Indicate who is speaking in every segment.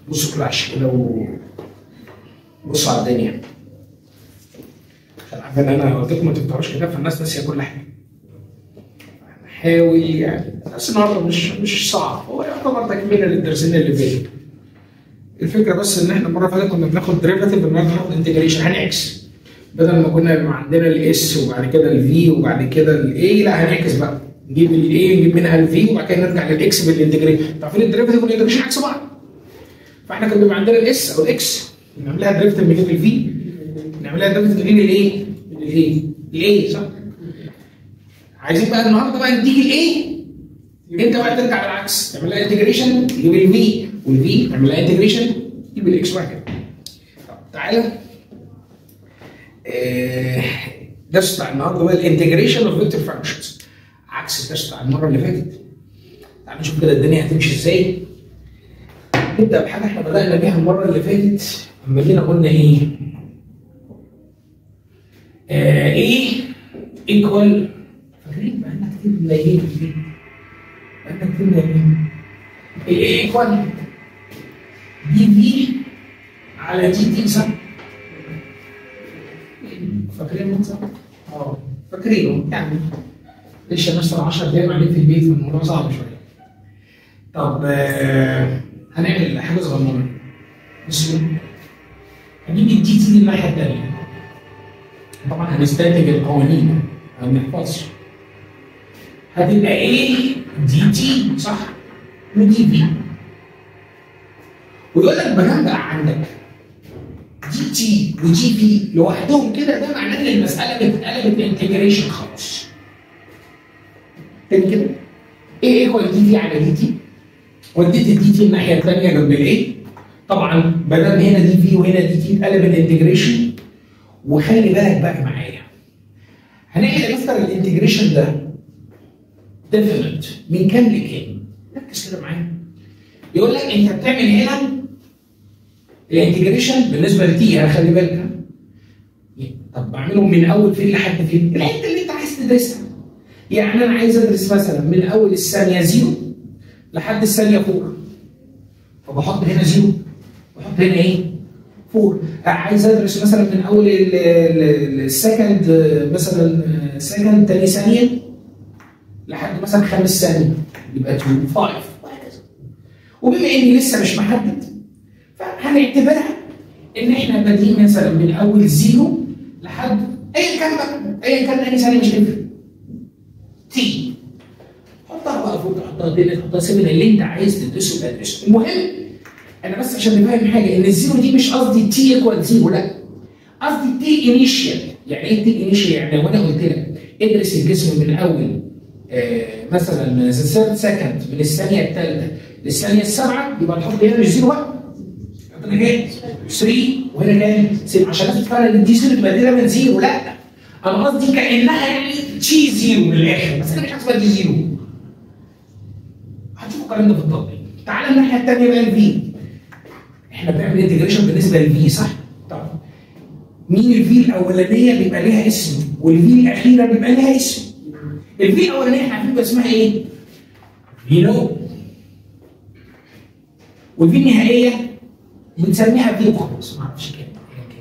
Speaker 1: بصوا كده عشان كده و بصوا على الدنيا عشان عارف ان انا قلت لكم ما تفتحوش كده فالناس ناسيه كل حاجه حاول يعني بس النهارده مش مش صعب هو يعتبر تكمله للدرسين اللي فاتوا الفكره بس ان احنا المره اللي فاتت كنا بناخد ديريفاتيف النهارده هناخد انتجريشن هنعكس بدل ما كنا يبقى عندنا الاس وبعد كده الفي وبعد كده الاي لا هنعكس بقى نجيب الاي نجيب منها الفي وبعد كده نرجع للاكس بالانتجريشن عارفين الديريفاتيف والانتجريشن عكس بعض فاحنا كان بيبقى عندنا الاس او الاكس نعملها ديريفاتيف من الفي نعملها ديريفاتيف من الايه؟ من الايه؟ الايه صح؟ عايزين بقى النهارده بقى نديك الايه؟ انت بقى ترجع بالعكس تعملها انتجريشن تجيب الفي والفي تعملها انتجريشن تجيب الاكس وهكذا. طب تعالى آه، درس بتاع النهارده هو الانتجريشن اوف فيكتور فانكشنز عكس الدرس بتاع المره اللي فاتت. تعالى نشوف كده الدنيا هتمشي ازاي. نبدا بحاجه احنا بدانا بيها المره اللي فاتت لما جينا قلنا ايه؟ آه ايه ايكوال فاكرين بقى لنا كتير منيلين في دي بقى لنا كتير منيلين ايه ايكوال دي في على دي تي صح؟ فاكرين صح؟ اه فاكرينه يعني لسه مثلا 10 دقايق قاعدين في البيت فالموضوع صعب شويه. طب آه هنعمل حاجه صغننه بس هنيجي الدي تي دي الناحيه الثانيه طبعا هنستنتج القوانين ما بنحفظش هتبقى ايه دي تي صح ودي في ويقول لك ما دام بقى عندك دي تي ودي في لوحدهم كده ده معناه ان المساله اتقلبت انتجريشن خلاص تاني كده ايه ايكوال دي في على دي تي وديت الدي تي الناحيه الثانيه جنب الايه طبعا بدل هنا دي في وهنا دي تي اتقلب الانتجريشن وخلي بالك بقى معايا هنعمل نفكر الانتجريشن ده ديفينيت من كام لكام ركز كده معايا يقول لك انت بتعمل هنا الانتجريشن بالنسبه لتي خلي بالك طب بعمله من اول فين لحد فين الحته اللي انت عايز تدرسها يعني انا عايز ادرس مثلا من اول الثانيه زيرو لحد الثانيه فوق فبحط هنا زيرو بحط هنا ايه؟ فور عايز ادرس مثلا من اول السكند مثلا سكند تاني ثانيه لحد مثلا خامس ثانيه يبقى 2 5 وهكذا وبما اني لسه مش محدد فهنعتبرها ان احنا بادئين مثلا من اول زيرو لحد ايا كان بقى ايا كان اي ثانيه مش هتفرق تي حطها بقى فوق تحطها تاني تحطها سيبها اللي انت عايز تدرسه تدرسه المهم انا بس عشان نفهم حاجه ان الزيرو دي مش قصدي تي ايكوال زيرو لا قصدي تي انيشيال يعني ايه تي انيشيال يعني لو انا قلت لك ادرس الجسم من اول آه مثلا ثيرد سكند من الثانيه الثالثه للثانيه السابعه يبقى تحط هنا مش زيرو بقى هنا كام؟ 3 وهنا كام؟ 7 عشان الناس تتفرج ان دي زيرو تبقى دي من زيرو لا انا قصدي كانها يعني تي زيرو من الاخر بس انا مش هحسبها دي زيرو هتشوفوا الكلام ده في التطبيق تعالى الناحيه الثانيه بقى الفي احنا بنعمل انتجريشن بالنسبه للفي صح؟ طب مين الفي الاولانيه بيبقى ليها اسم والفي الاخيره بيبقى ليها اسم الفي الاولانيه احنا عارفين اسمها ايه؟ في نو والفي النهائيه بنسميها في خلاص ما اعرفش كام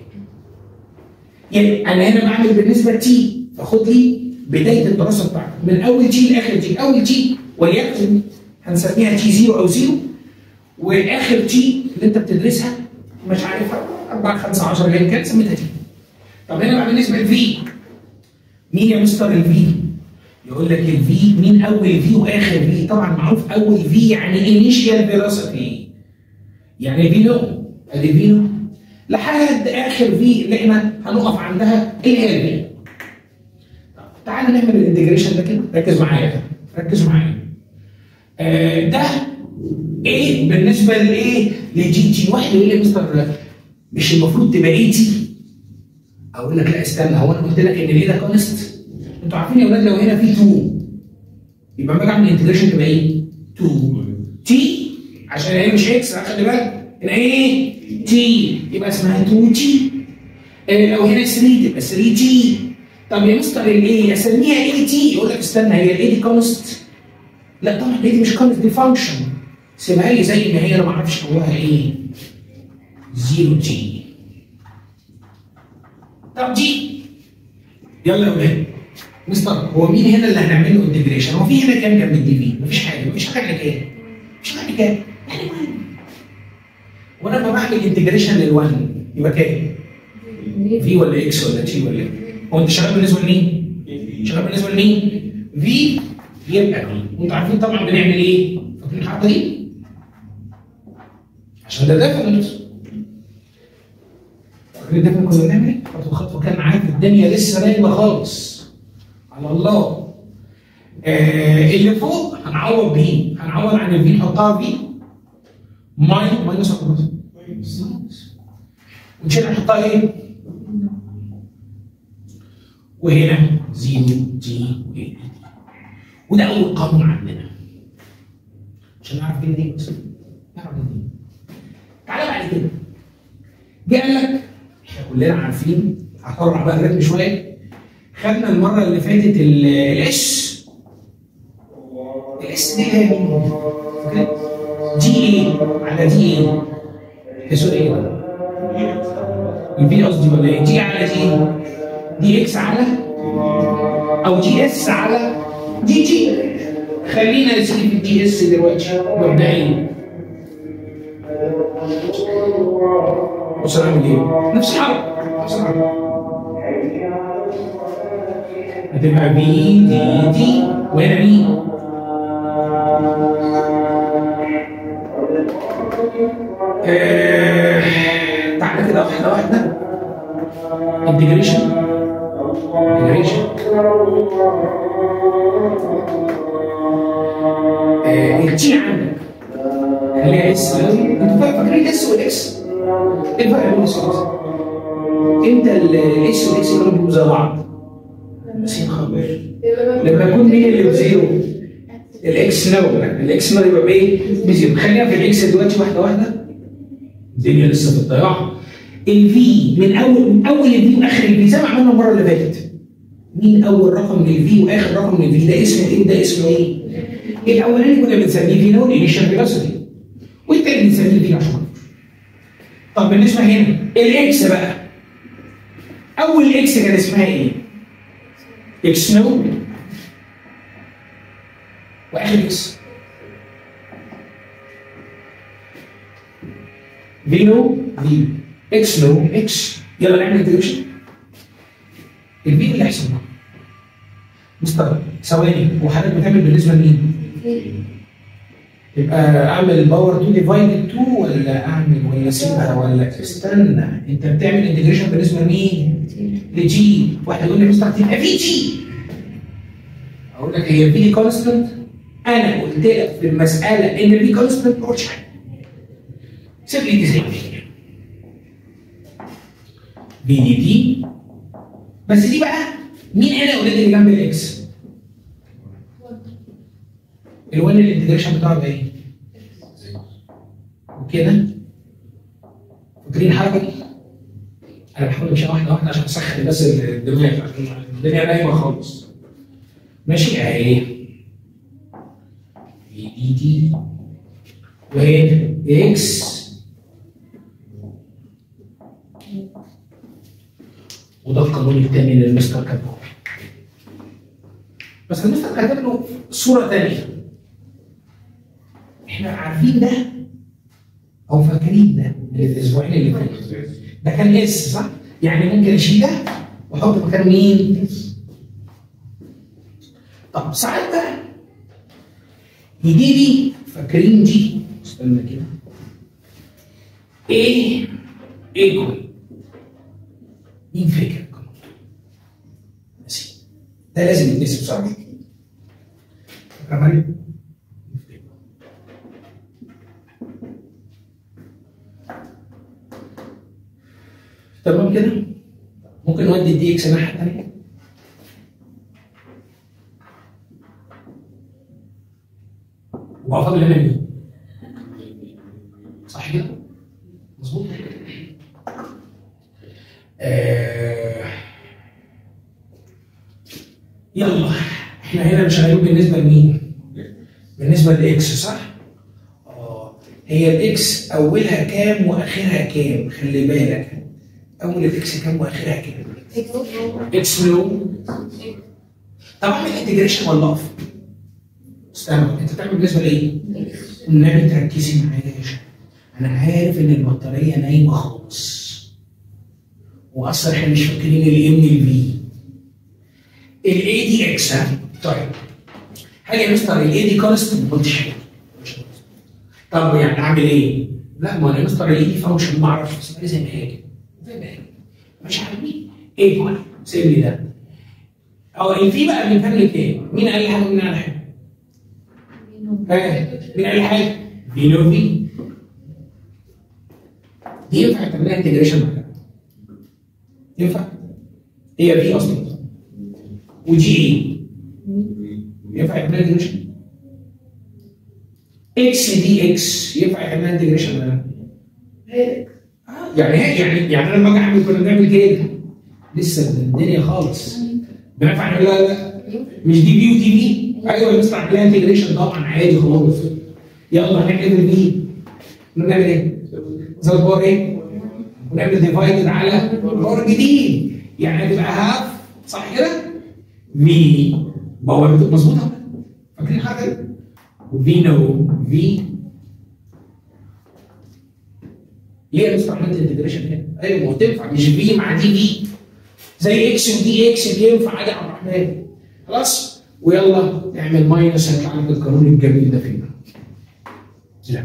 Speaker 1: يعني انا هنا بعمل بالنسبه تي فخد لي بدايه الدراسه بتاعتك من اول تي لاخر تي اول تي وليكن هنسميها تي 0 او 0 واخر تي اللي انت بتدرسها مش عارفها 4 5 10 اللي كان سميتها تي طب هنا بقى بالنسبه للفي مين يا مستر الفي؟ يقول لك الفي مين اول في واخر في طبعا معروف اول في يعني انيشيال فيلوسفي يعني فينو ادي فينو لحد اخر في اللي احنا هنقف عندها اللي هي الفي تعال نعمل الانتجريشن ده كده ركز معايا ركز معايا آه ده ايه بالنسبه لايه لجي تي واحد يقول لي مستر مش المفروض تبقى ايه تي اقول لك لا استنى هو انا قلت لك ان الايه ده كونست انتوا عارفين يا اولاد لو هنا في 2 يبقى لما اجي اعمل انتجريشن تبقى ايه 2 تي عشان هي مش اكس خلي بالك هنا ايه تي يبقى اسمها 2 تي إيه لو هنا 3 تبقى 3 تي طب يا مستر الايه اسميها ايه تي يقول لك استنى هي الايه دي كونست لا طبعا الايه دي مش كونست دي فانكشن سيبها لي زي ما هي انا ما اعرفش جواها ايه 0 جي طب جي يلا يا ولاد مستر هو مين هنا اللي هنعمل له انتجريشن؟ هو في هنا كام جنب الدي في؟ مفيش حاجه مفيش حاجه يعني كام؟ مفيش حاجه كام؟ يعني 1 وانا لما بعمل انتجريشن لل1 يبقى كام؟ في ولا اكس ولا تي ولا ايه؟ هو انت شغال بالنسبه لمين؟ شغال بالنسبه لمين؟ في يبقى في وانتوا عارفين طبعا بنعمل ايه؟ فاكرين الحركه دي؟ عشان ده ديفرنت فاكرين الديفرنت كنا بنعمل ايه؟ خطوه خطوه كان عارف الدنيا لسه نايمه خالص على الله آه اللي فوق هنعوض بيه هنعوض عن الفي نحطها في ماي ماينس ولا بلس؟ ونشيل نحطها ايه؟ وهنا زيرو دي ايه وده اول قانون عندنا عشان نعرف كده دي بس نعرف دي تعالى بعد كده جه قال لك احنا كلنا عارفين هطلع بقى الريتم شويه خدنا المره اللي فاتت الاس الاس دي هي مين؟ فاكر؟ دي ايه على دي ايه؟ هي سوري ايه بقى؟ البي قصدي ولا ايه؟ دي على دي دي اكس على او جي اس على دي جي خلينا نسيب في الدي اس دلوقتي مبدئيا بص اعمل ايه؟ نفس الحركه نفس الحركه هتبقى بي دي دي وهنا مين؟ آه تعالى كده واحده واحده انتجريشن انتجريشن التي عندك خليها اس انتوا فاكرين الاس والاكس؟ ايه الفرق بين الاس والاكس؟ امتى الاس والاكس كانوا بيبقوا زي بعض؟ بس يا خبر لما يكون مين اللي بزيرو؟ الاكس نو الاكس نو يبقى بايه؟ بزيرو خلينا في الاكس دلوقتي واحده واحده الدنيا لسه في الضياع الفي من اول من اول الفي واخر الفي زي ما عملنا المره اللي فاتت مين اول رقم من الفي واخر رقم من الفي ده اسمه ايه ده اسمه ايه؟ الاولاني كنا بنسميه في نو الانيشال فيلوسيتي والتاني بنسميه في عشان طب بالنسبه هنا الاكس بقى اول اكس كان اسمها ايه؟ اكس نو واخر اكس في نو في اكس نو اكس يلا نعمل انتجريشن الفي اللي هيحصل بقى مستر ثواني وحضرتك بتعمل بالنسبه لمين؟ يبقى اعمل الباور 2 ديفايدد 2 ولا اعمل ولا اسيبها ولا استنى انت بتعمل انتجريشن بالنسبه لمين؟ لجي واحد يقول لي مستر تبقى في جي اقول لك هي في كونستنت انا قلت لك في المساله ان في كونستنت ما قلتش حاجه سيب لي دي زي ما هي في دي دي بس دي بقى مين هنا اوريدي اللي جنب الاكس؟ الوان الانتجريشن بتاعه بقى ايه؟ وكده فاكرين الحركه دي؟ انا بحاول امشي واحده واحده عشان اسخن بس الدماغ عشان الدنيا نايمه خالص ماشي اهي في دي دي وهنا اكس وده القانون الثاني اللي المستر كاتبه بس المستر كاتب له صوره ثانيه احنا عارفين ده او فاكرين ده من الاسبوعين اللي فاتوا ده كان اس صح؟ يعني ممكن اشيل ده واحط مكانه مين؟ طب ساعات بقى يجي لي فاكرين دي استنى كده ايه ايكوال مين فاكر ماشي ده لازم يتنسي بصراحه فاكر مريم؟ تمام كده؟ ممكن نودي الدي اكس الناحيه الثانيه وبقى فاضل هنا مين؟ صح كده؟ مظبوط؟ آه يلا احنا هنا مش هنقول بالنسبه لمين؟ بالنسبه لاكس صح؟ اه هي الاكس اولها كام واخرها كام خلي بالك اول الاكس كام واخرها كام اكس لو طب اعمل انتجريشن ولا اقف؟ استنى انت بتعمل بالنسبه لايه؟ النبي تركزي معايا يا شباب انا عارف ان البطاريه نايمه خالص واصلا احنا مش فاكرين الام الفي الاي دي اكس ها طيب هل يا مستر الاي دي كونستنت ما قلتش حاجه طب يعني اعمل ايه؟ لا ما انا يا مستر الاي دي فانكشن ما اعرفش اسمها زي ما هي كده زي ما هي مش عارفين ايه سيب لي ده او الفي بقى بنفهم لك ايه؟ مين قال لي حاجه ومين قال حاجه؟ ها مين قال لي حاجه؟ فينو في دي ينفع تعملها انتجريشن ولا لا؟ ينفع؟ هي في اصلا ودي ايه؟ ينفع يعملها انتجريشن؟ اكس دي اكس ينفع يعملها انتجريشن ولا لا؟ آه، يعني هي يعني يعني انا لما اجي اعمل كنا بنعمل كده لسه الدنيا خالص بنفع نعمل لا لا مش دي بي ودي بي ايوه لسه عاملها انتجريشن طبعا عادي خالص يلا هنعمل بي نعمل ايه؟ زود باور ايه؟ ونعمل ديفايدد على باور جديد يعني هتبقى هاف صح كده؟ في باور مظبوطه فاكرين حاجه؟ وفي نو في ليه يا مستر عملت انتجريشن هنا؟ ايوه ما هو تنفع مش في مع دي في زي اكس ودي اكس بينفع عادي يا عبد الرحمن خلاص ويلا نعمل ماينس هيطلع لك القانون الجميل ده فين؟ لا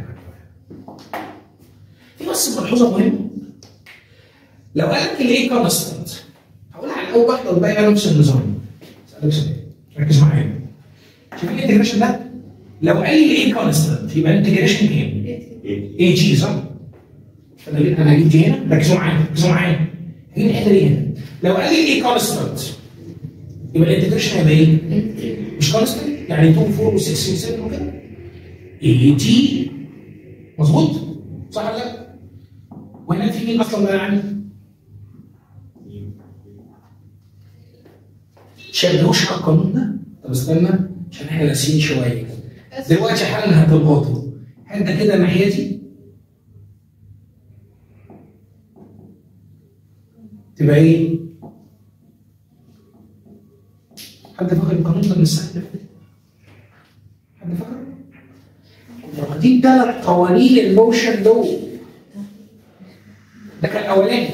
Speaker 1: في بس ملحوظه مهمه لو قال لك الايه كونستنت هقولها على اول واحده والباقي بقى نفس النظام اسالك سؤال ركز معايا شوف الانتجريشن ده لو قال لي الايه كونستنت يبقى الانتجريشن كام؟ اي جي صح؟ فانا ليه- انا هجيب دي هنا ركزوا معايا ركزوا معايا هجيب الحته دي هنا لو قال لي الايه كونستنت يبقى الانتجريشن هيبقى ايه؟ مش كونستنت يعني 2 4 و6 و7 وكده اي جي مظبوط؟ صح ولا لا؟ وهنا في مين اصلا بقى يعني؟ شبهوش على القانون ده؟ طب استنى عشان احنا ناسيين شويه دلوقتي حالا هتلقطوا حته كده ناحيتي تبقى ايه؟ حد فاكر القانون ده من السنه اللي فاتت؟ حد فاكر؟ كنا واخدين ثلاث قوانين الموشن دول ده كان الاولاني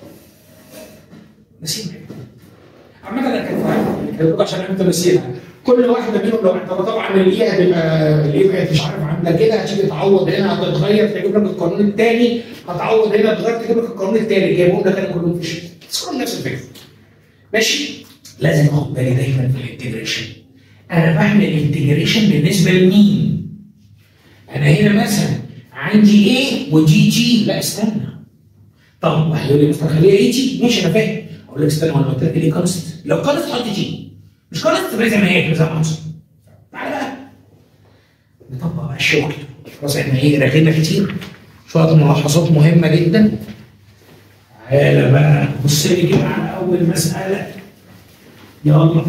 Speaker 1: نسينا عامة انا كان فاهم عشان انت نسيها كل واحده منهم لو انت طبعا الايه هتبقى الايه بقت مش عارف عامله كده هتيجي تعوض هنا هتتغير تجيب لك القانون الثاني هتعوض هنا تغير تجيب لك القانون الثالث جايبهم لك انا كلهم في الشيء بس كلهم نفس الفكره ماشي لازم اخد بالي دايما في الانتجريشن انا بعمل انتجريشن بالنسبه لمين؟ انا هنا مثلا عندي ايه ودي جي لا استنى طب هيقول لي مستر خليها ايه جي ماشي انا فاهم اقول لك استنى وانا قلت لك ايه كونست لو كونست حط جي مش كونست تبقى زي ما هي كده زي ما حصل تعالى بقى نطبق بقى الشغل خلاص احنا ايه رغينا كتير شويه ملاحظات مهمه جدا تعالى بقى بص لي كده على اول مساله يلا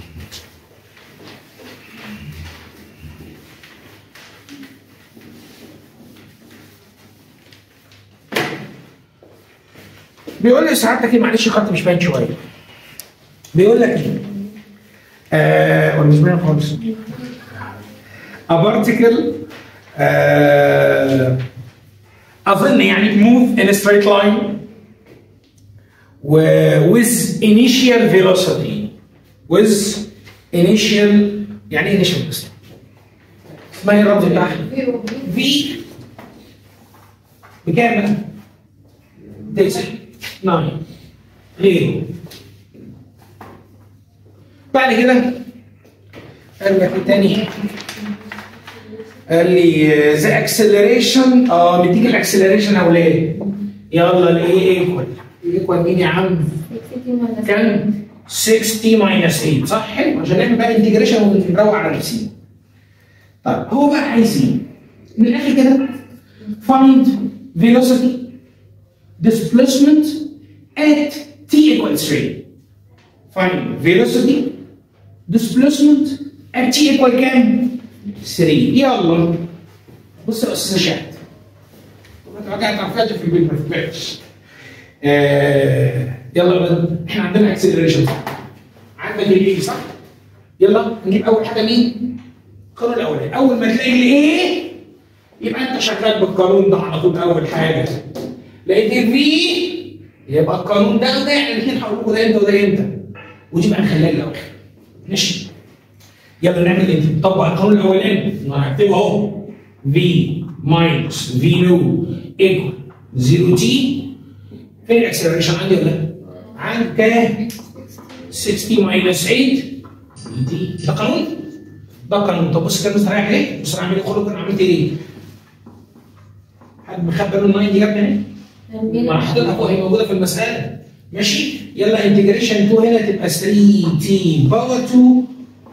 Speaker 1: بيقول لي سعادتك ايه معلش الخط مش باين شويه بيقول لك ايه؟ آه ولا مش باين خالص a particle آه اظن يعني move in a straight line و with initial velocity with initial يعني ايه initial velocity؟ اسمها ايه الرمز بتاعها؟ في بكام بقى؟ تسعة ناين غيره بعد كده قال لك ايه تاني؟ قال لي ذا اكسلريشن اه مديك الاكسلريشن يا اولاد يلا الايه ايكوال ايكوال مين يا عم؟ كان 60 ماينس 8 صح حلو عشان نعمل بقى انتجريشن ونروق على نفسنا طيب هو بقى عايز ايه؟ من الاخر كده find velocity displacement at t equals 3 find velocity displacement at t equal كام؟ 3 يلا بص يا استاذ شهد رجعت عرفتها في البيت ما تفكرش آه يلا بقى احنا عندنا اكسلريشن عندك الايه صح؟ يلا نجيب اول حاجه مين؟ القانون الاولاني اول ما تلاقي الايه يبقى انت شغال بالقانون ده على طول اول حاجه لقيت الفي يبقى القانون ده وده يعني الاثنين هقول لكم ده امتى وده امتى ودي بقى نخليها الاول ماشي يلا نعمل ايه؟ نطبق القانون الاولاني انا هكتبه اهو في ماينس في نو ايكوال 0 تي فين الاكسلريشن عندي ولا لا؟ عندي كام؟ 60 ماينس 8 دي ده قانون؟ ده قانون طب بص كده مستريح ليه؟ بص انا عامل ايه؟ خلوا كده عملت ايه؟ حد مخبي له الناين دي جت منين؟ ما انا حاططها فوق هي موجوده في المساله ماشي يلا انتجريشن 2 هنا تبقى 3 تي باور 2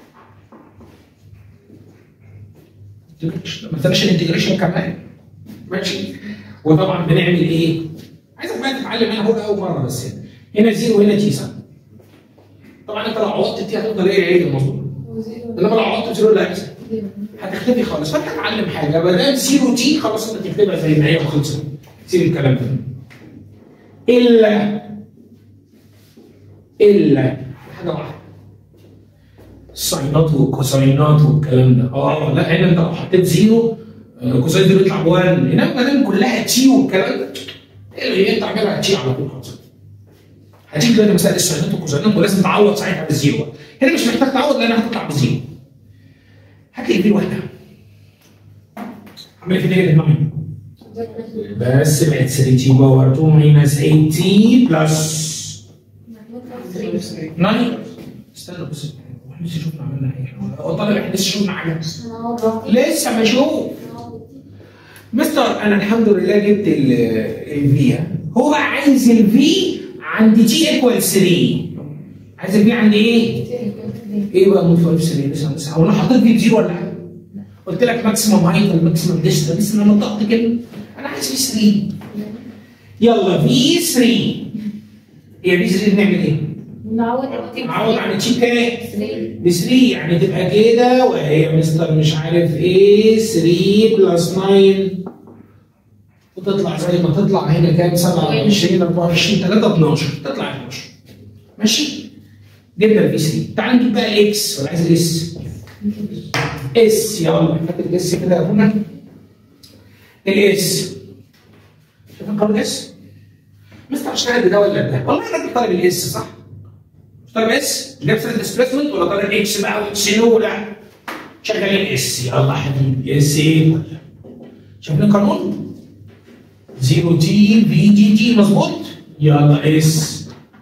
Speaker 1: ما تنساش الانتجريشن كمان ماشي وطبعا بنعمل ايه؟ عايزك بقى تتعلم انا هقول اول مره بس هنا هنا زيرو وهنا تي صح؟ طبعا انت لو عوضت تي هتفضل ايه ايه الموضوع انما لو عوضت بزيرو لا هيحصل هتختفي خالص فانت اتعلم حاجه ما دام زيرو تي خلاص انت تكتبها زي ما هي وخلصت سيب الكلام ده الا الا حاجه واحده الساينات والكوساينات والكلام ده اه لا هنا انت لو حطيت زيرو آه، كوساين زيرو يطلع ب1 انما ما دام كلها تي والكلام ده الغي انت اعملها تي على طول خلاص هتيجي دلوقتي مسائل الساينات والكوساينات ولازم تعوض ساعتها بالزيرو بقى. هنا مش محتاج تعوض لان هتطلع بزيرو هات لي في واحده عمل في نيجاتيف 9 بس بقت 3 تي باور 2 ماينس 8 تي بلس 9 استنى بس احنا لسه شفنا عملنا ايه هو طالب احنا لسه شفنا حاجه لسه ما اشوف مستر انا الحمد لله جبت الفي هو بقى عايز الفي عند تي ايكوال 3 عايز الفي عند ايه؟ ايه بقى مود 5 3 لسه لسه هو انا حطيت في بزيرو ولا حاجه؟ قلت لك ماكسيمم هايت ولا ماكسيمم ديستنس لسه انا نطقت كده انا عايز في 3 يلا في 3 هي في 3 بنعمل ايه؟
Speaker 2: نعوض
Speaker 1: نعوض عن تشيك كام؟ ب 3 يعني تبقى كده وهي مستر مش عارف ايه 3 بلس 9 وتطلع زي ما تطلع هنا كام 27 24 3 12 تطلع 12 ماشي؟ جبنا الفي 3 تعال نجيب بقى الاكس ولا عايز الاس؟ اس يلا هات الاس كده يا ابونا الاس شوف القانون اس مستر اشتغل بده ولا بده؟ والله انا طالب الاس صح؟ مش طالب اس؟ جاب سيره ديسبيسمنت ولا طالب اكس بقى واكس نو لا شغال الاس يلا حبيبي اس ايه شايفين القانون؟ 0 تي في دي تي مظبوط؟ يلا اس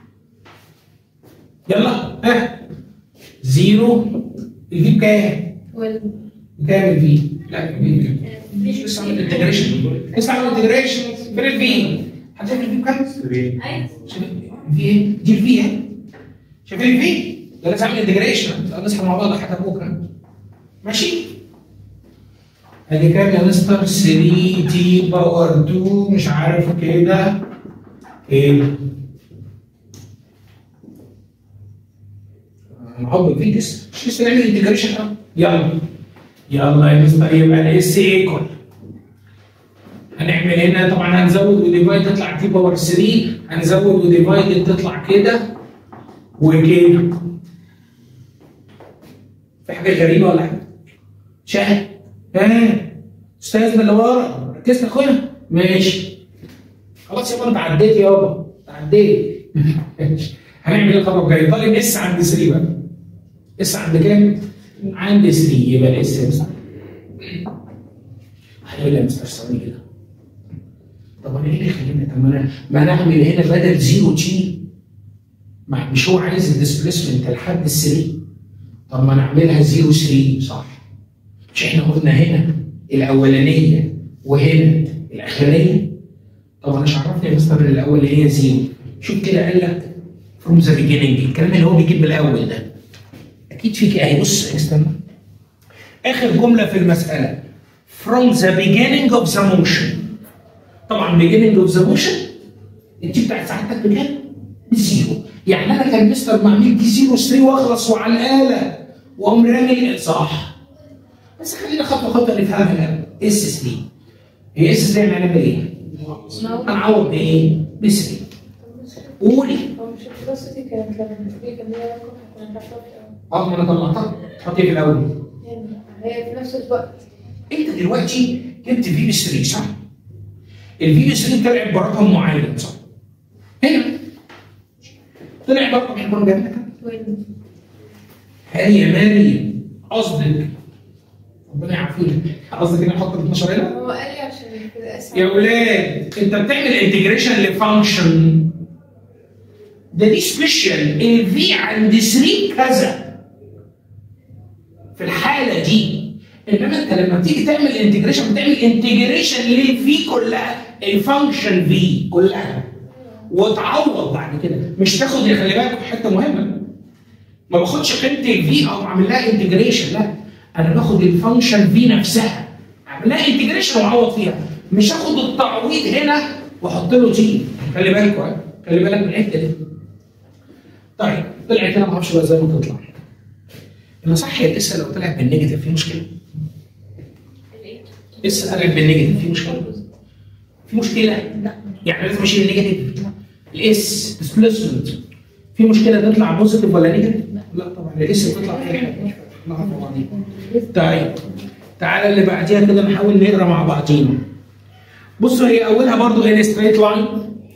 Speaker 1: يلا ها زيرو الفي بكام؟ بكام الفي؟ لا الفي بكام؟ لسه عامل انتجريشن لسه عامل انتجريشن فين الفي؟ هتشوف الفي بكام؟ شايف الفي ايه؟ دي الفي اهي شايفين الفي؟ ده لسه عامل انتجريشن نصحى مع بعض حتى بكره ماشي؟ ادي كام يا مستر 3 تي باور 2 مش عارف كده ايه نعوض في لسه مش لسه نعمل انتجريشن اهو يلا يلا يا مستر يبقى الاس ايكوال هنعمل هنا طبعا هنزود وديفايد تطلع تي باور 3 هنزود وديفايد تطلع كده وكده في حاجه غريبه ولا حاجه؟ شاهد ها استاذ من اللي ورا ركزت يا اخويا ماشي خلاص يابا انت عديت يابا عديت هنعمل ايه الخطوه الجايه؟ طالب اس عند 3 بقى اس عند كام؟ عند 3 يبقى الاس يا مستر هيقول لي يا مستر ثواني كده طب انا ايه اللي يخليني طب ما انا ما انا اعمل هنا بدل 0 تي ما مش هو عايز الديسبيسمنت لحد ال 3 طب ما انا اعملها 0 3 صح مش احنا قلنا هنا الاولانيه وهنا الاخرانيه طب انا مش عرفني يا مستر ان الاولانيه زيرو شوف كده قال لك فروم ذا بيجيننج الكلام اللي هو بيجيب من الاول ده اكيد فيك اهي بص استنى اخر جمله في المساله from the beginning of the motion طبعا beginning of the motion انت بتاعت ساعتك بكام؟ بزيرو يعني انا كان مستر معمل دي زيرو 3 واخلص وعلى الاله واقوم رامي صح بس خلينا خطوه خطوه نفهمها الاول اس 3 هي اس 3 يعني هنعمل ايه؟ هنعوض بايه؟ ب 3 قولي
Speaker 2: هو مش الفلوسيتي كانت لما تيجي كان ليها رقم كنا بنحطها في الأول.
Speaker 1: اه ما انا طلعتها تحط ايه في الاول؟
Speaker 2: يعني هي في نفس الوقت
Speaker 1: انت دلوقتي جبت في بي 3 صح؟ الفي بي 3 طلع برقم معين صح؟ هنا طلع برقم احنا كنا جايبينها
Speaker 2: وين
Speaker 1: هل يا مريم قصدك ربنا يعافينا قصدك ان احط ال 12 هنا؟
Speaker 2: هو قال لي عشان كده اسهل
Speaker 1: يا ولاد انت بتعمل انتجريشن لفانكشن ده دي سبيشال الفي عند 3 كذا في الحاله دي انما انت لما بتيجي تعمل انتجريشن بتعمل انتجريشن للفي كلها الفانكشن في كلها وتعوض بعد كده مش تاخد خلي بالك في حته مهمه ما باخدش قيمه الفي او اعمل لها انتجريشن لا انا باخد الفانكشن في نفسها اعمل لها انتجريشن واعوض فيها مش اخد التعويض هنا واحط له تي خلي بالكوا ها؟ خلي بالك من الحته دي طيب طلعت هنا ما اعرفش بقى ازاي ما تطلع انا صح هي لسه لو طلعت بالنيجاتيف في مشكله لسه طلعت بالنيجاتيف في مشكله في مشكله
Speaker 2: لا
Speaker 1: يعني لازم اشيل النيجاتيف الاس ديسبيسمنت في مشكله تطلع بوزيتيف ولا نيجاتيف؟ لا طبعا الاس تطلع في حاجه لا طبعا طيب تعالى اللي بعديها كده نحاول نقرا مع بعضينا بصوا هي اولها برضو ان ستريت لاين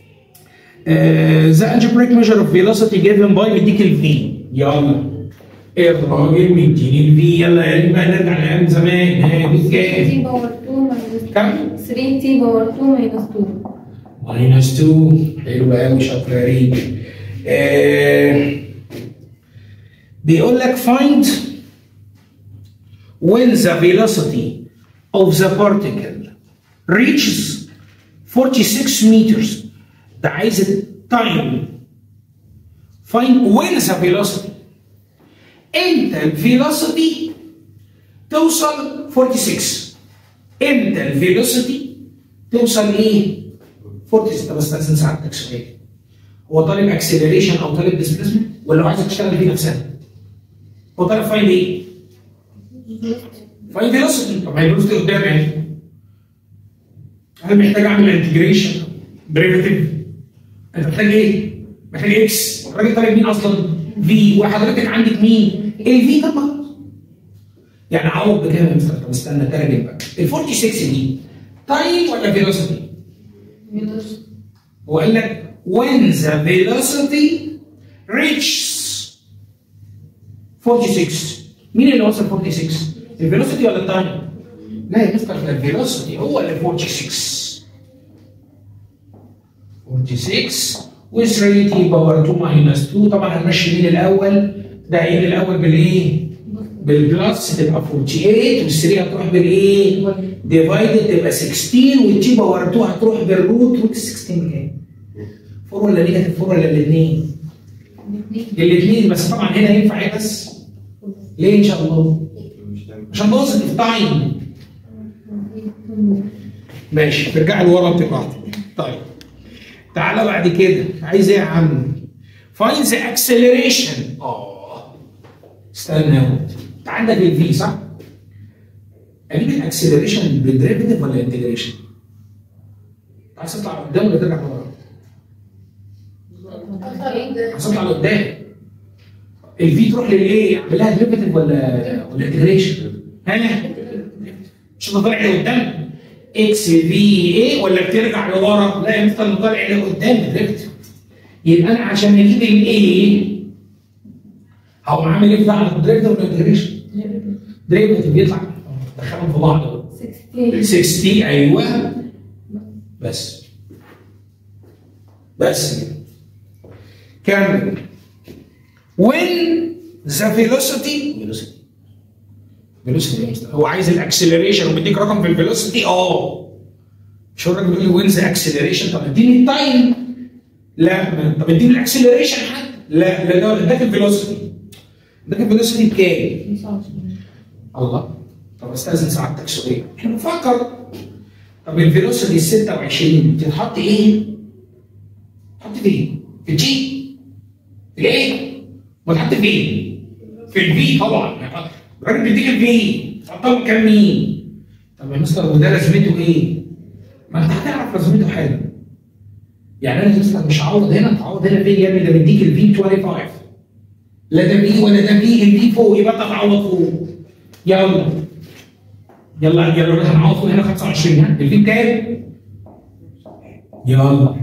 Speaker 1: ذا algebraic measure of velocity given by مديك الفي يلا الراجل مديني الفي يلا يا ريت بقى نرجع لايام زمان ها بالكام؟
Speaker 2: تي باور 2 ماينس
Speaker 1: كم؟
Speaker 2: 3 تي باور 2 ماينس 2
Speaker 1: ماينس 2 حلو قوي شاطر يا ريت آه، بيقول لك find when the velocity of the particle reaches 46 meters ده عايز التايم find when the velocity امتى الفيلوسيتي توصل 46 امتى الفيلوسيتي توصل ايه 46 بس استاذن سعادتك سؤال هو طالب اكسلريشن او طالب ديسبيسمنت ولا هو عايز تشتغل فيه نفسها؟ هو طالب فاين ايه؟ فاين فيلوسيتي طب ما هي الفيلوسيتي قدام يعني انا محتاج اعمل انتجريشن ديريفيتيف انت محتاج ايه؟ محتاج اكس الراجل طالب مين اصلا؟ في وحضرتك عندك مين؟ الفي طبعا يعني عوض بكام يا مستر؟ طب استنى ترجم بقى ال 46 دي تايم ولا فيلوسيتي؟ هو قال لك when the velocity reaches 46 مين اللي وصل 46 الفيلوسيتي ولا التايم لا يا مستر ده الفيلوسيتي هو اللي 46 46 و 3 تي باور 2 ماينس 2 طبعا هنمشي مين الاول ده هيجي الاول بالايه بالبلس تبقى 48 وال 3 هتروح بالايه ديفايدد تبقى 16 والتي باور 2 هتروح بالروت روت 16 بكام؟ 4 ولا نيجاتيف 4 ولا الاثنين؟ الاثنين بس طبعا هنا ينفع ايه بس؟ ليه ان شاء الله؟ عشان بوزيتيف تايم ماشي ترجع لورا بتبقى طيب تعالى بعد كده عايز ايه يا عم؟ فاين ذا اكسلريشن اه استنى يا ولد. انت عندك الفي صح؟ اجيب الاكسلريشن بالدريفيتيف ولا انتجريشن؟ عايز تطلع قدام ولا ترجع لورا؟ عايز تطلع لقدام الفي تروح للايه؟ اعمل لها ديريفيتيف ولا ولا انتجريشن؟ ها؟ مش انت طالع لقدام اكس في ايه ولا بترجع لورا؟ لا يا مستر اللي طالع لقدام ديريفيتيف يبقى انا عشان اجيب الايه هقوم عامل ايه بقى ديريفيتيف ولا انتجريشن؟ ديريفيتيف يطلع دخلهم في بعض
Speaker 2: 16
Speaker 1: 60 ايوه بس بس كده كمل when the velocity velocity velocity يا مستر. هو عايز الاكسلريشن ومديك رقم في الفيلوسيتي اه مش هو الراجل بيقول لي when the acceleration طب اديني التايم لا ما- طب اديني الاكسلريشن حتى لا لا ده اداك الفيلوسيتي اداك الفيلوسيتي بكام؟
Speaker 2: 25
Speaker 1: الله طب استاذن سعادتك سؤال احنا بنفكر طب الفيلوسيتي ال 26 تتحط ايه؟ تحط فين؟ في الجي في الايه؟ وتحط فين؟ في الفي طبعا الراجل بيديك الفي تحطها مكان مين؟ طب يا مستر وده لازمته ايه؟ ما انت هتعرف لازمته حاجه يعني انا مثلا مش هعوض هنا تعوض هنا فين يا ابني ده مديك الفي 25 لا ده في ولا ده في الفي فوق يبقى انت تعوض فوق يلا يلا يلا هنعوض فوق هنا 25 ها الفي بكام؟ يلا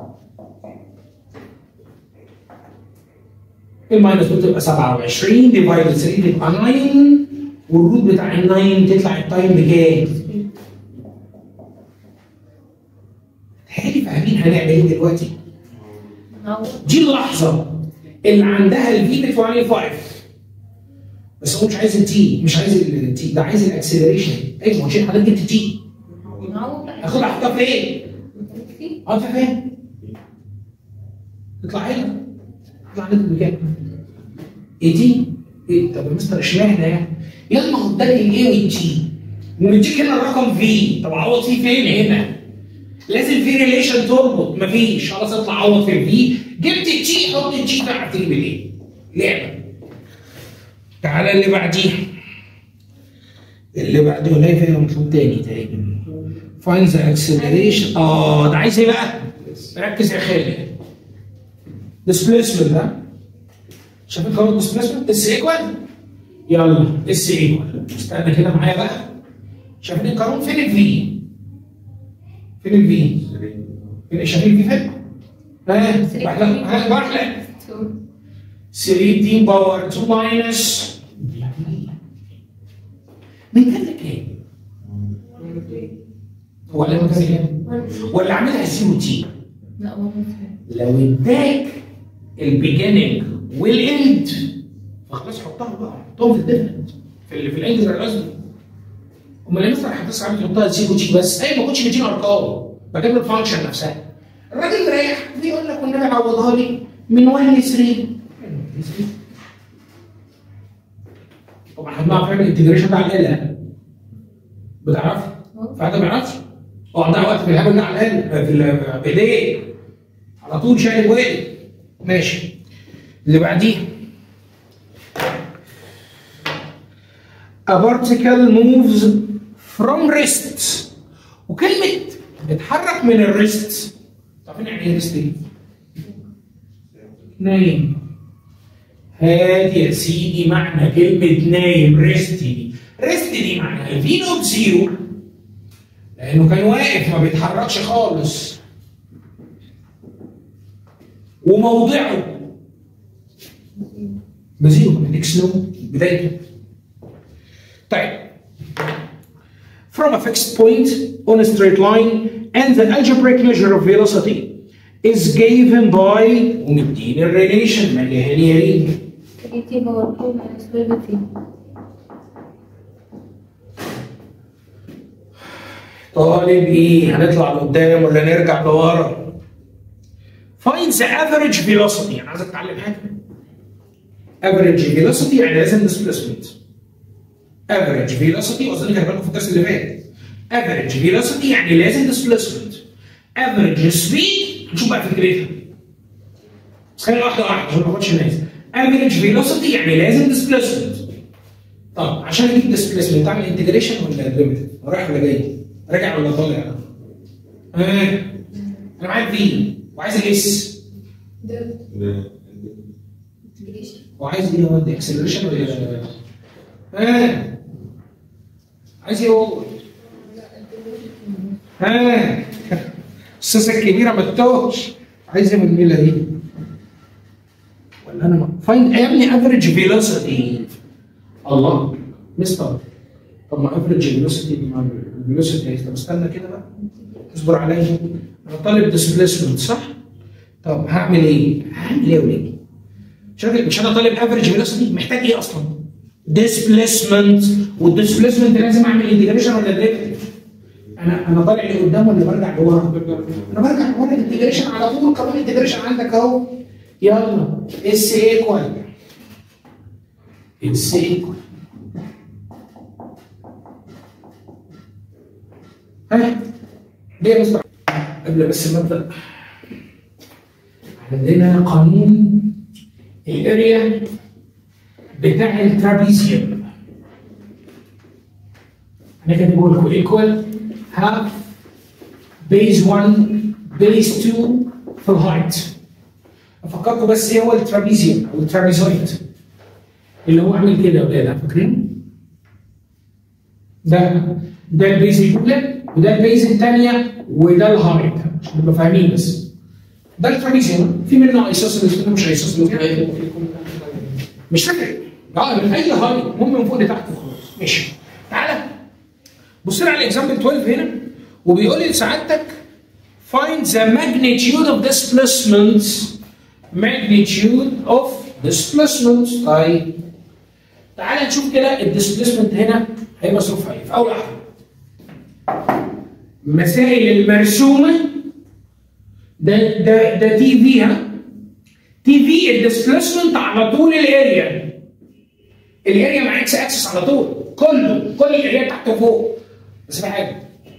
Speaker 1: الماينس بتبقى 27 ديفايد 3 تبقى 9 والروت بتاع ال 9 تطلع التايم بكام؟ تهيألي فاهمين هنعمل ايه دلوقتي؟
Speaker 2: نعوض
Speaker 1: دي اللحظه اللي عندها الفي ب 25 بس هو مش عايز التي مش عايز التي ده عايز الاكسلريشن ايوه ما هو شيء حضرتك جبت تي
Speaker 2: نعوض بقى
Speaker 1: اخدها احطها فين؟
Speaker 2: في
Speaker 1: اه فاهم تطلع هنا تطلع لك بكام؟ ايه دي؟ ايه طب يا مستر اشمعنى يعني؟ يلا ما هو اداك الايه والتي ومديك هنا الرقم في طب عوض فيه فين هنا؟ لازم في ريليشن تربط مفيش خلاص اطلع عوض في الفي جبت التي حط التي بقى هتيجي بالايه؟ لعبه تعالى اللي بعديه اللي بعده نلاقي فيها مطلوب تاني تقريبا فاين ذا اكسلريشن اه ده عايز ايه بقى؟ ركز يا خالد ديسبيسمنت ده شايف القانون ديسبيسمنت اس ايكوال يلا اس ايكوال استنى كده معايا بقى شايفين القانون فين الفي؟ فين الفي؟ فين شايفين الفي فين؟ ها بحلق ها بحلق 3 دي باور 2 ماينس من كان لك ايه؟ هو علامه كان كام؟ ولا عاملها زيرو تي؟
Speaker 2: لا والله
Speaker 1: لو اداك البيجيننج والاند فخلاص حطها بقى حطهم في الديفرنت في ال في الانجلر قصدي امال ليه مثلا هتصحى عامل تحطها زيرو تي بس اي ما كنتش مديني ارقام بجيب له الفانكشن نفسها الراجل مريح بيقول لك والنبي عوضها لي من 1 ل 3 طبعا احنا بنعرف نعمل الانتجريشن بتاع الاله بتعرف؟ فحد ما يعرفش هو عندها وقت في الهبل ده على الاله في ال- بايديه على طول شايل وائل ماشي اللي بعديه A particle moves from rest وكلمة اتحرك من الريست عارفين يعني ايه ريست ايه؟ نايم هادي يا سيدي معنى كلمة نايم ريست دي ريست دي معنى الفينو بزيرو لأنه كان واقف ما بيتحركش خالص وموضعه بزيرو من اكس نو بدايته طيب from a fixed point on a straight line and the algebraic measure of velocity is given by ومديني الريليشن مليها لي يا ريت
Speaker 2: 3 تي باور 2 ماينس 12 تي
Speaker 1: طالب ايه هنطلع لقدام ولا نرجع لورا find the average velocity انا عايزك تتعلم حاجه average velocity يعني لازم displacement average velocity اظن كان بالكم في الدرس اللي فات average velocity يعني لازم displacement average speed هنشوف بقى فكرتها بس خلينا واحده واحده عشان ما اخدش الناس average velocity يعني لازم displacement طب عشان اجيب ديسبيسمنت اعمل انتجريشن ولا ليميتد؟ رايح ولا جاي؟ راجع ولا طالع؟ ها انا معايا في وعايز الاس
Speaker 2: ده
Speaker 3: ده
Speaker 2: انتجريشن
Speaker 1: وعايز ايه هو اكسلريشن ولا ها عايز ايه هو؟ ها السوسه الكبيره ما تتوهش عايز ايه من الميله دي؟ ولا انا فايند يا ابني افريج فيلوسيتي الله مستر طب ما افريج فيلوسيتي دي ما الفيلوسيتي طب استنى كده بقى اصبر عليا انا طالب ديسبيسمنت صح؟ طب هعمل ايه؟ هعمل ايه يا ولادي؟ مش انا مش انا طالب افريج فيلوسيتي محتاج ايه اصلا؟ ديسبيسمنت والديسبيسمنت لازم اعمل انتجريشن ولا ديريفيتيف؟ انا انا طالع لقدام ولا برجع لورا؟ انا برجع لورا الانتجريشن على طول قانون الانتجريشن عندك اهو يلا اس ايكوال اس ايكوال ها ليه يا مستر قبل بس ما ابدا عندنا قانون الاريا بتاع الترابيزيوم انا كاتبه لكم ايكوال هاف بيز 1 بيز 2 في الهايت افكركم بس ايه هو الترابيزيوم او الترابيزويد اللي هو عامل كده يا ولاد فاكرين؟ ده ده البيز الاولى وده البيز الثانيه وده الهايت عشان نبقى فاهمين بس ده الترابيزيوم في منه ايسوسيلوس منه مش ايسوسيلوس مش فاكر اه من اي هايت المهم من فوق لتحت وخلاص ماشي تعالى بص لي على الاكزامبل 12 هنا وبيقول لي لسعادتك find the magnitude of displacement magnitude of displacement طيب تعالى نشوف كده الديسبيسمنت هنا هيبقى ظروفها ايه في اول واحده مسائل المرسومه ده ده ده تي في ها تي في الديسبيسمنت على طول الاريا الاريا مع اكس اكسس على طول كله كل الاريا تحت وفوق بس في حاجه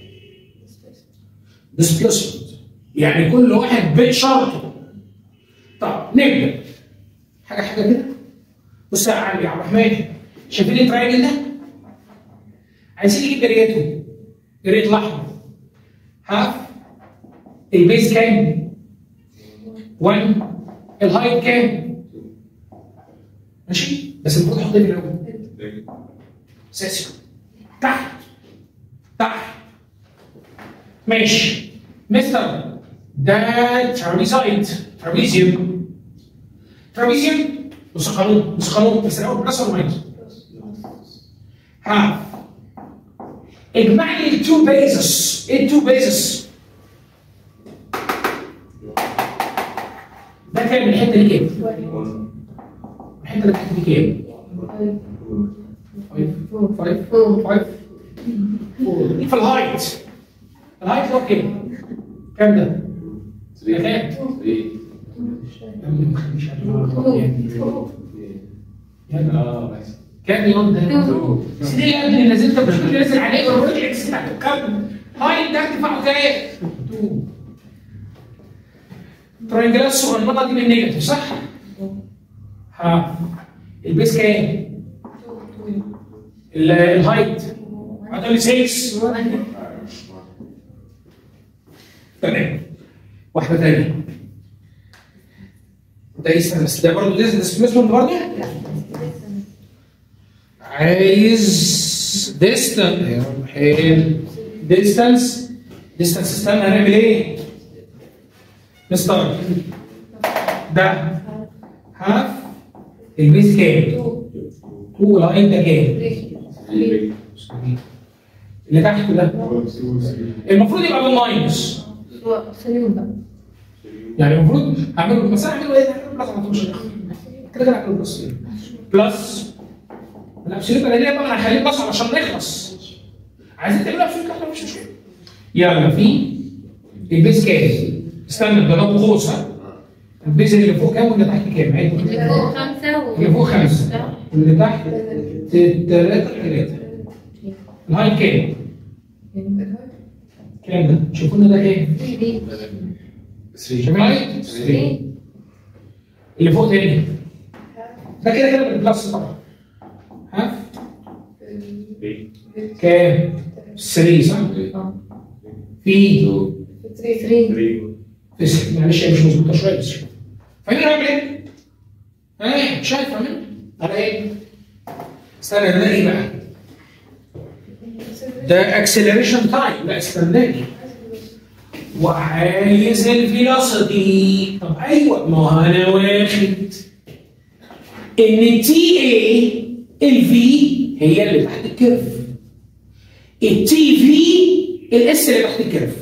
Speaker 1: ديسبيسمنت يعني كل واحد بشرطه طب نبدا حاجه حاجه كده بص يا عم يا عبد الرحمن شايفين التراينجل ده؟ عايزين نجيب جريته جريت الاحمر هاف البيز كام؟ 1 الهايت كام؟ ماشي؟ بس المفروض احط ايه في الاول؟ اساسي تحت تحت ماشي مستر ده ترابيزايد ترابيزيوم ترابيزيوم بص قانون بص قانون بس الاول بلس ولا ماينس؟ ها اجمع لي التو بيزس ايه التو بيزس؟ ده كام الحته دي كام؟ الحته اللي تحت دي كام؟ 5 5 5 دي في الهايت الهايت هو كام؟ كام ده؟ كام؟ مش كام يوم ده؟ سيدي يا ابني نزلت مش كنت نازل عليه والراجل اكس بتاعته كام؟ هاي ده ارتفاعه كام؟ 2 ترينجلات الصغننه دي من نيجاتيف صح؟ ها البيس كام؟ ال- الهايت هتقول لي 6 تمام واحده ثانيه ده استنى بس ده برضه ديس ديسبيسمنت برضه عايز ديستانس حلو ديستانس ديستانس استنى هنعمل ايه؟ مستر ده هاف البيس كام؟ 2 الهايت ده كام؟ اللي تحته ده المفروض يبقى بالماينس يعني المفروض هعمله بس انا هعمله ايه؟ هعمله بلس على طول مش هناخد. كده كده هعمله بلس بلس الابسوليوت انا ليه بقى انا هخليه بلس علشان نخلص عايزين تعملوا ابسوليوت احنا مش مشكله يلا في البيز كام؟ استنى ده لو قوس ها البيز اللي فوق كام واللي تحت كام؟ عيد
Speaker 2: اللي فوق خمسة و
Speaker 1: اللي فوق خمسه واللي تحت ثلاثه ثلاثه الهاي كام؟ كام ده؟ شوفوا لنا ده كام؟ شايفين الهايت؟ 3 اللي فوق تاني ده كده كده بالبلس طبعا ها كام 3 صح في في معلش هي مش مظبوطه شويه بس فاهمين هعمل ايه؟ ها شايف فاهمين؟ على ايه؟ استنى ده ايه بقى؟ ده اكسلريشن تايم لا استناني وعايز الفيلوسيتي طب ايوه ما هو انا واخد ان تي اي الفي هي اللي تحت الكيرف التي في الاس اللي تحت الكيرف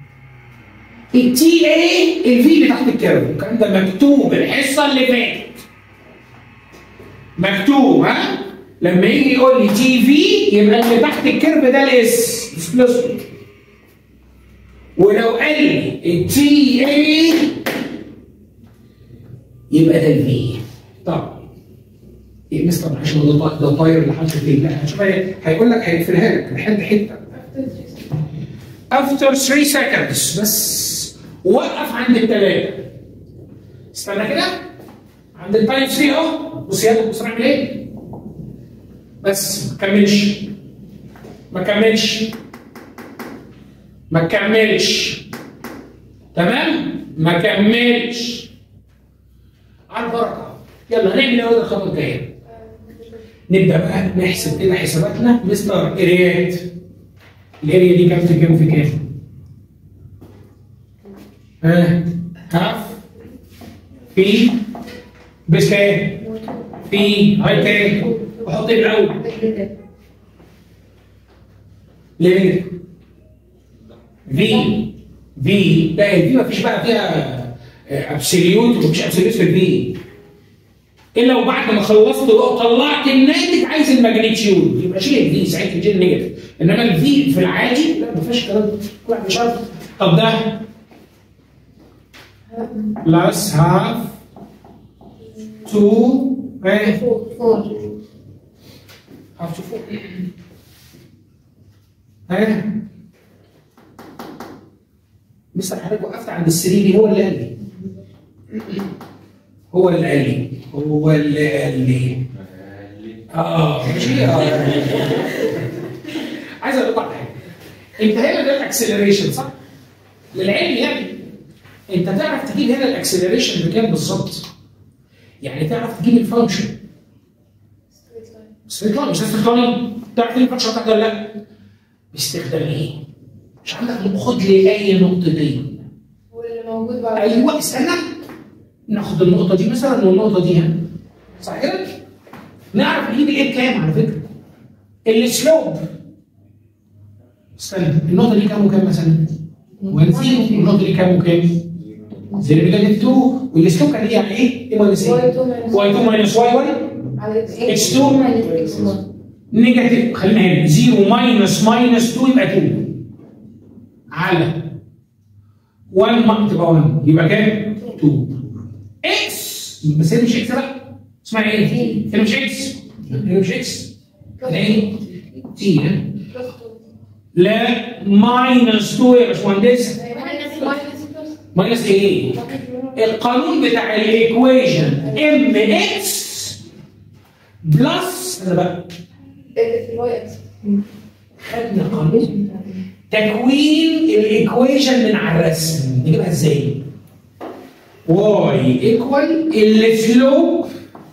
Speaker 1: التي اي الفي اللي تحت الكيرف الكلام ده مكتوب الحصه اللي فاتت مكتوب ها لما يجي يقول لي تي في يبقى اللي تحت الكيرف ده الاس ديسبليسمنت ولو قال لي التي اي يبقى ده الفي طب ايه مستر معلش ده طا- ده طاير اللي حاطط فيه لا هتشوف هي- هيقول لك هيقفلها لك لحد حته افتر 3 seconds بس وقف عند الثلاثه استنى كده عند التايم 3 اهو بص يا بص نعمل ايه بس ما كملش ما كملش ما تكملش تمام ما كملش على البركه يلا هنعمل ايه الخطوه الجايه نبدا بقى نحسب كده حساباتنا مستر اريات الاريا دي كام في كام في كام؟ ها هاف في بس كام؟ في هاي كام؟ وحط ايه الاول؟ ليه؟ في في لا الفي ما فيش بقى فيها ابسوليوت ومفيش ابسوليوت في الفي الا وبعد ما خلصت طلعت الناتج عايز الماجنتيود يبقى شيل الفي ساعتها تجيب نيجاتيف انما الفي في العادي لا ما فيهاش كلام ده. كل واحد مش عارف طب ده بلس هاف 2 ايه هاف 2 ها مستر حضرتك وقفت عند السرير هو اللي قال لي هو اللي قال لي هو اللي قال لي اه ماشي اه عايز اقول لك على حاجه انت هنا ده الاكسلريشن صح؟ للعلم يعني انت تعرف تجيب هنا الاكسلريشن بكام بالظبط؟ يعني تعرف تجيب الفانكشن ستريت لاين مش ستريت لاين تعرف تجيب الفانكشن بتاعتك ولا لا؟ باستخدام ايه؟ مش عندك خد لي اي نقطتين
Speaker 2: واللي موجود بعد
Speaker 1: ايوه استنى ناخد النقطه دي مثلا والنقطه دي هنا صح كده؟ نعرف نجيب الايه بكام على فكره السلوب استنى النقطه دي كام وكام مثلا؟ 1 زيرو والنقطه دي كام وكام؟ 0 نيجاتيف 2 والسلوب كان ايه يعني ايه؟ ايه ماينس
Speaker 2: واي
Speaker 1: ايه؟
Speaker 2: 2 ماينس
Speaker 1: واي 2 ماينس واي 1
Speaker 2: على اكس
Speaker 1: اكس 2
Speaker 2: ماينس اكس 1
Speaker 1: نيجاتيف خلينا هنا 0 ماينس ماينس 2 يبقى 2 على 1 ما تبقى 1 يبقى كام؟ 2 اكس بس هي مش اكس بقى اسمها ايه؟ هي مش اكس هي مش اكس هي ايه؟ تي ها؟
Speaker 2: بلس 2
Speaker 1: لا ماينس 2 يا باشمهندس
Speaker 2: ماينس ماينس بلس
Speaker 1: ماينس ايه؟ القانون بتاع الايكويشن ام اكس بلس انا بقى
Speaker 2: الواي اكس
Speaker 1: خدنا قانون تكوين الايكويشن من على الرسم نجيبها ازاي؟ واي ايكوال السلوب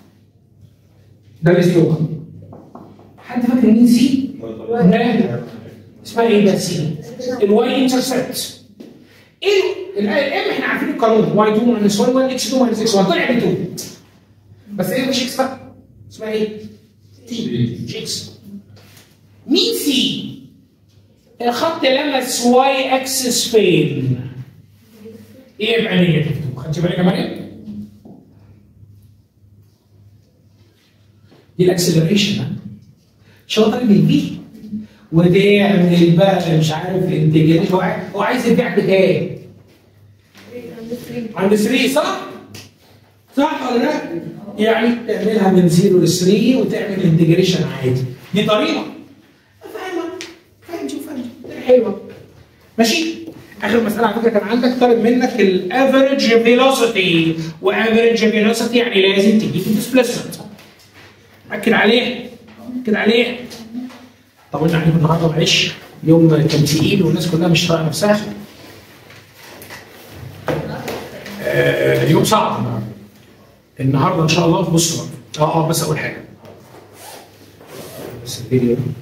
Speaker 1: ده السلوب حد فاكر مين سي؟ لا اسمها ايه ده سي؟ الواي انترسبت ايه الام احنا عارفين القانون واي 2 ماينس واي 1 اكس 2 ماينس اكس 1 طلع ب 2 بس ايه مش اكس بقى اسمها ايه؟ تي مش اكس مين سي؟ الخط لمس واي اكسس فين؟ ايه يبقى نيجاتيف 2 خدت بالك يا مريم؟ دي الاكسلريشن ها شاطر بالبي وتعمل بقى مش عارف انتجريشن هو عايز- هو عايز البيع بكام؟
Speaker 2: عند 3
Speaker 1: عند 3 صح؟ صح ولا لا؟ يعني تعملها من 0 ل 3 وتعمل انتجريشن عادي دي طريقه فاهمه فاهم شوف فاهم حلوه ماشي اخر مساله على فكره كان عندك طالب منك الافريج فيلوسيتي وافريج فيلوسيتي يعني لازم تجيب الديسبيسمنت اكد عليه اكد عليه طولنا عليكم النهارده معلش يوم كان تقيل والناس كلها مش طايقه نفسها آه، يوم صعب النهارده النهارده ان شاء الله بصوا بقى اه اه بس اقول حاجه بس الفيديو